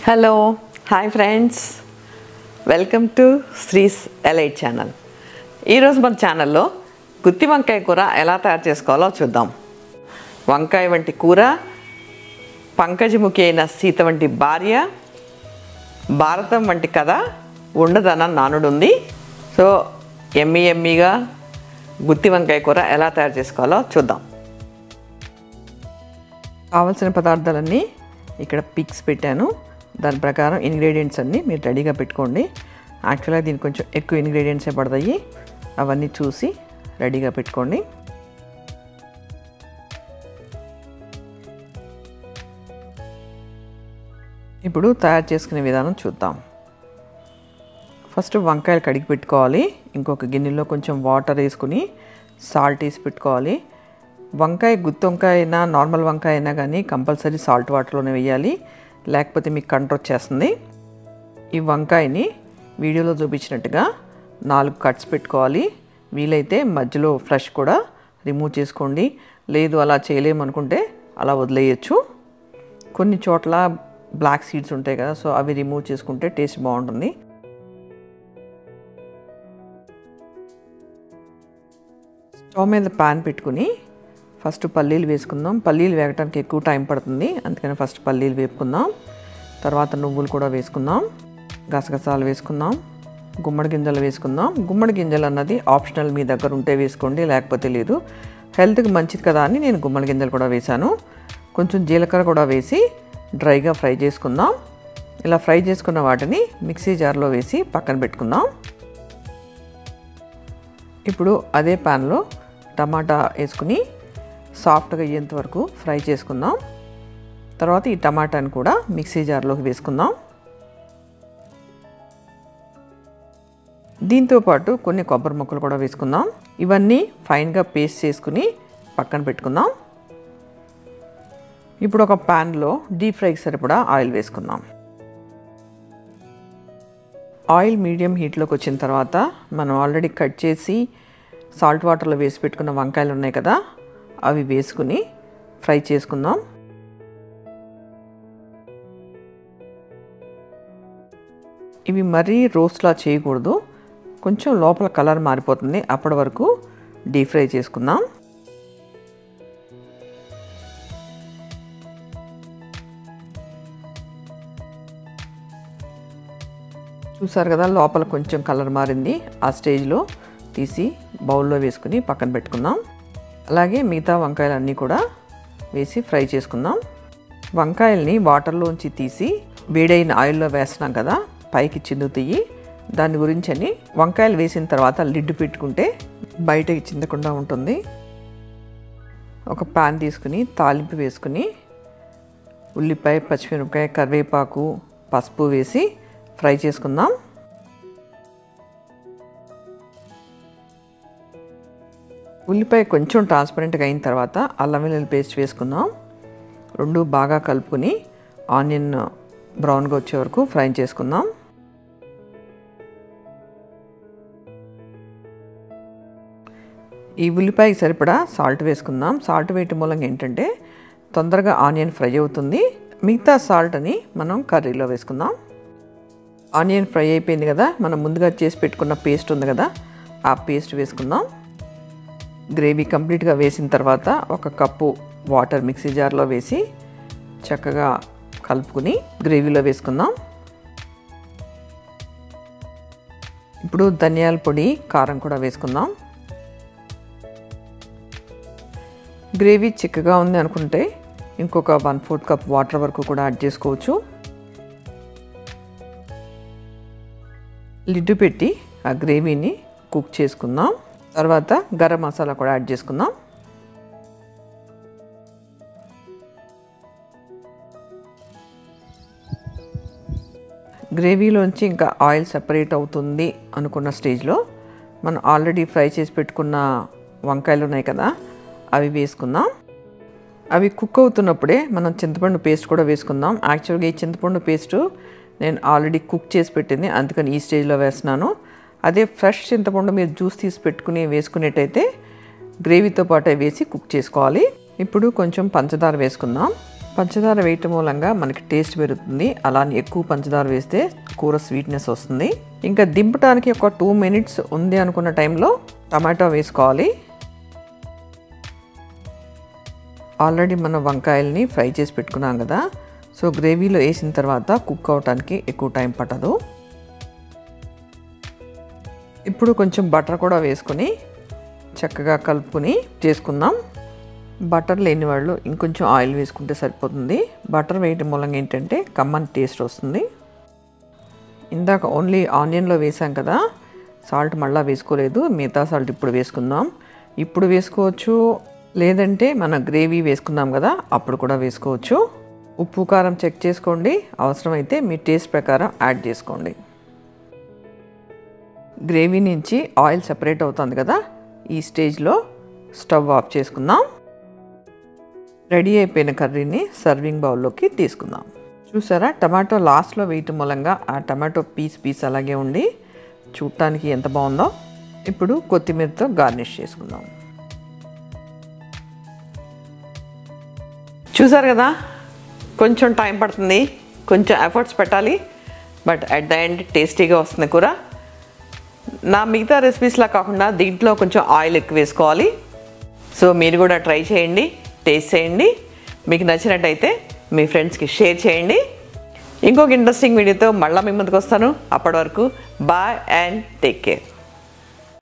hello hi friends welcome to Sree's elite channel ఈరోజు మన ఛానల్లో గుత్తి వంకాయ కూర ఎలా తయారు చేసుకోవాలో చూద్దాం వంకాయ వంటి కూర పంకజముఖి అయిన సీత వంటి భార్య భారతం వంటి కథ ఉండదన్న నానుడుంది సో ఎమ్మి ఎమ్మిగా గుత్తి వంకాయ కూర ఎలా తయారు చేసుకోవాలో చూద్దాం కావలసిన పదార్థాలన్నీ ఇక్కడ పిక్స్ పెట్టాను దాని ప్రకారం ఇంగ్రీడియంట్స్ అన్నీ మీరు రెడీగా పెట్టుకోండి యాక్చువల్గా దీనికి కొంచెం ఎక్కువ ఇంగ్రీడియంట్సే పడతాయి అవన్నీ చూసి రెడీగా పెట్టుకోండి ఇప్పుడు తయారు చేసుకునే విధానం చూద్దాం ఫస్ట్ వంకాయలు కడిగి పెట్టుకోవాలి ఇంకొక గిన్నెలో కొంచెం వాటర్ వేసుకుని సాల్ట్ వేసి పెట్టుకోవాలి వంకాయ గుత్తి వంకాయ అయినా నార్మల్ వంకాయ అయినా కానీ కంపల్సరీ సాల్ట్ వాటర్లోనే వేయాలి లేకపోతే మీకు కంట్రోల్ వచ్చేస్తుంది ఈ వంకాయని వీడియోలో చూపించినట్టుగా నాలుగు కట్స్ పెట్టుకోవాలి వీలైతే మధ్యలో ఫ్రెష్ కూడా రిమూవ్ చేసుకోండి లేదు అలా చేయలేమనుకుంటే అలా వదిలేయచ్చు కొన్ని చోట్ల బ్లాక్ సీడ్స్ ఉంటాయి కదా సో అవి రిమూవ్ చేసుకుంటే టేస్ట్ బాగుంటుంది స్టవ్ మీద పాన్ పెట్టుకుని ఫస్ట్ పల్లీలు వేసుకుందాం పల్లీలు వేగటానికి ఎక్కువ టైం పడుతుంది అందుకని ఫస్ట్ పల్లీలు వేపుకుందాం తర్వాత నువ్వులు కూడా వేసుకుందాం గసగసాలు వేసుకుందాం గుమ్మడి గింజలు వేసుకుందాం గుమ్మడి గింజలు అన్నది ఆప్షనల్ మీ దగ్గర ఉంటే వేసుకోండి లేకపోతే లేదు హెల్త్కి మంచిది కదా అని నేను గుమ్మడి గింజలు కూడా వేశాను కొంచెం జీలకర్ర కూడా వేసి డ్రైగా ఫ్రై చేసుకుందాం ఇలా ఫ్రై చేసుకున్న వాటిని మిక్సీ జార్లో వేసి పక్కన పెట్టుకుందాం ఇప్పుడు అదే ప్యాన్లో టమాటా వేసుకుని సాఫ్ట్గా అయ్యేంత వరకు ఫ్రై చేసుకుందాం తర్వాత ఈ టమాటాని కూడా మిక్సీ జార్లోకి వేసుకుందాం దీంతో పాటు కొన్ని కొబ్బరి ముక్కలు కూడా వేసుకుందాం ఇవన్నీ ఫైన్గా పేస్ట్ చేసుకుని పక్కన పెట్టుకుందాం ఇప్పుడు ఒక ప్యాన్లో డీప్ ఫ్రైకి సరిపడా ఆయిల్ వేసుకుందాం ఆయిల్ మీడియం హీట్లోకి వచ్చిన తర్వాత మనం ఆల్రెడీ కట్ చేసి సాల్ట్ వాటర్లో వేసి పెట్టుకున్న వంకాయలు ఉన్నాయి కదా అవి వేసుకుని ఫ్రై చేసుకుందాం ఇవి మరీ రోస్ట్లా చేయకూడదు కొంచెం లోపల కలర్ మారిపోతుంది అప్పటి వరకు డీప్ ఫ్రై చేసుకుందాం చూసారు కదా లోపల కొంచెం కలర్ మారింది ఆ స్టేజ్లో తీసి బౌల్లో వేసుకుని పక్కన పెట్టుకుందాం అలాగే మిగతా వంకాయలన్నీ కూడా వేసి ఫ్రై చేసుకుందాం వంకాయల్ని వాటర్లోంచి తీసి వేడైన ఆయిల్లో వేస్తున్నాం కదా పైకి చిందుతాయి దాని గురించి అని వంకాయలు వేసిన తర్వాత లిడ్ పెట్టుకుంటే బయటకి చిందకుండా ఉంటుంది ఒక పాన్ తీసుకుని తాలింపు వేసుకుని ఉల్లిపాయ పచ్చిమిరపకాయ కరివేపాకు పసుపు వేసి ఫ్రై చేసుకుందాం ఉల్లిపాయ కొంచెం ట్రాన్స్పరెంట్గా అయిన తర్వాత అల్లం వెల్లుల్లి పేస్ట్ వేసుకుందాం రెండు బాగా కలుపుకొని ఆనియన్ బ్రౌన్గా వచ్చే వరకు ఫ్రై చేసుకుందాం ఈ ఉల్లిపాయకి సరిపడా సాల్ట్ వేసుకుందాం సాల్ట్ వేయటం మూలంగా ఏంటంటే తొందరగా ఆనియన్ ఫ్రై అవుతుంది మిగతా సాల్ట్ని మనం కర్రీలో వేసుకుందాం ఆనియన్ ఫ్రై అయిపోయింది కదా మనం ముందుగా చేసి పెట్టుకున్న పేస్ట్ ఉంది కదా ఆ పేస్ట్ వేసుకుందాం గ్రేవీ కంప్లీట్గా వేసిన తర్వాత ఒక కప్పు వాటర్ మిక్సీ జార్లో వేసి చక్కగా కలుపుకుని గ్రేవీలో వేసుకుందాం ఇప్పుడు ధనియాల పొడి కారం కూడా వేసుకుందాం గ్రేవీ చిక్కగా ఉంది అనుకుంటే ఇంకొక వన్ ఫోర్త్ కప్ వాటర్ వరకు కూడా యాడ్ చేసుకోవచ్చు లిడ్ పెట్టి ఆ గ్రేవీని కుక్ చేసుకుందాం తర్వాత గరం మసాలా కూడా యాడ్ చేసుకుందాం గ్రేవీలోంచి ఇంకా ఆయిల్ సెపరేట్ అవుతుంది అనుకున్న స్టేజ్లో మనం ఆల్రెడీ ఫ్రై చేసి పెట్టుకున్న వంకాయలు ఉన్నాయి కదా అవి వేసుకుందాం అవి కుక్ అవుతున్నప్పుడే మనం చింతపండు పేస్ట్ కూడా వేసుకుందాం యాక్చువల్గా ఈ చింతపండు పేస్టు నేను ఆల్రెడీ కుక్ చేసి పెట్టింది అందుకని ఈ స్టేజ్లో వేస్తున్నాను అదే ఫ్రెష్ చింతపండు మీరు జ్యూస్ తీసి పెట్టుకుని వేసుకునేట్టయితే గ్రేవీతో పాటు వేసి కుక్ చేసుకోవాలి ఇప్పుడు కొంచెం పంచదార వేసుకుందాం పంచదార వేయటం మూలంగా మనకి టేస్ట్ పెరుగుతుంది అలానే ఎక్కువ పంచదార వేస్తే కూర స్వీట్నెస్ వస్తుంది ఇంకా దింపడానికి ఒక టూ మినిట్స్ ఉంది అనుకున్న టైంలో టమాటో వేసుకోవాలి ఆల్రెడీ మనం వంకాయల్ని ఫ్రై చేసి పెట్టుకున్నాం కదా సో గ్రేవీలో వేసిన తర్వాత కుక్ అవటానికి ఎక్కువ టైం పట్టదు ఇప్పుడు కొంచెం బటర్ కూడా వేసుకొని చక్కగా కలుపుకొని చేసుకుందాం బటర్ లేని వాళ్ళు ఇంకొంచెం ఆయిల్ వేసుకుంటే సరిపోతుంది బటర్ వేయటం మూలంగా ఏంటంటే కమ్మని టేస్ట్ వస్తుంది ఇందాక ఓన్లీ ఆనియన్లో వేసాం కదా సాల్ట్ మళ్ళీ వేసుకోలేదు మిగతా సాల్ట్ ఇప్పుడు వేసుకుందాం ఇప్పుడు వేసుకోవచ్చు లేదంటే మన గ్రేవీ వేసుకున్నాం కదా అప్పుడు కూడా వేసుకోవచ్చు ఉప్పు కారం చెక్ చేసుకోండి అవసరమైతే మీ టేస్ట్ ప్రకారం యాడ్ చేసుకోండి గ్రేవీ నుంచి ఆయిల్ సెపరేట్ అవుతుంది కదా ఈ స్టేజ్లో స్టవ్ ఆఫ్ చేసుకుందాం రెడీ అయిపోయిన కర్రీని సర్వింగ్ బౌల్లోకి తీసుకుందాం చూసారా టమాటో లాస్ట్లో వేయటం మూలంగా ఆ టమాటో పీస్ పీస్ అలాగే ఉండి చూడటానికి ఎంత బాగుందో ఇప్పుడు కొత్తిమీరతో గార్నిష్ చేసుకుందాం చూసారు కదా కొంచెం టైం పడుతుంది కొంచెం ఎఫర్ట్స్ పెట్టాలి బట్ అట్ ద ఎండ్ టేస్టీగా వస్తుంది కూర నా మిగతా రెసిపీస్లా కాకుండా దీంట్లో కొంచెం ఆయిల్ ఎక్కువ వేసుకోవాలి సో మీరు కూడా ట్రై చేయండి టేస్ట్ చేయండి మీకు నచ్చినట్టయితే మీ ఫ్రెండ్స్కి షేర్ చేయండి ఇంకొక ఇంట్రెస్టింగ్ వీడియోతో మళ్ళీ మీ ముందుకు వస్తాను అప్పటి వరకు బాయ్ అండ్ టేక్ కేర్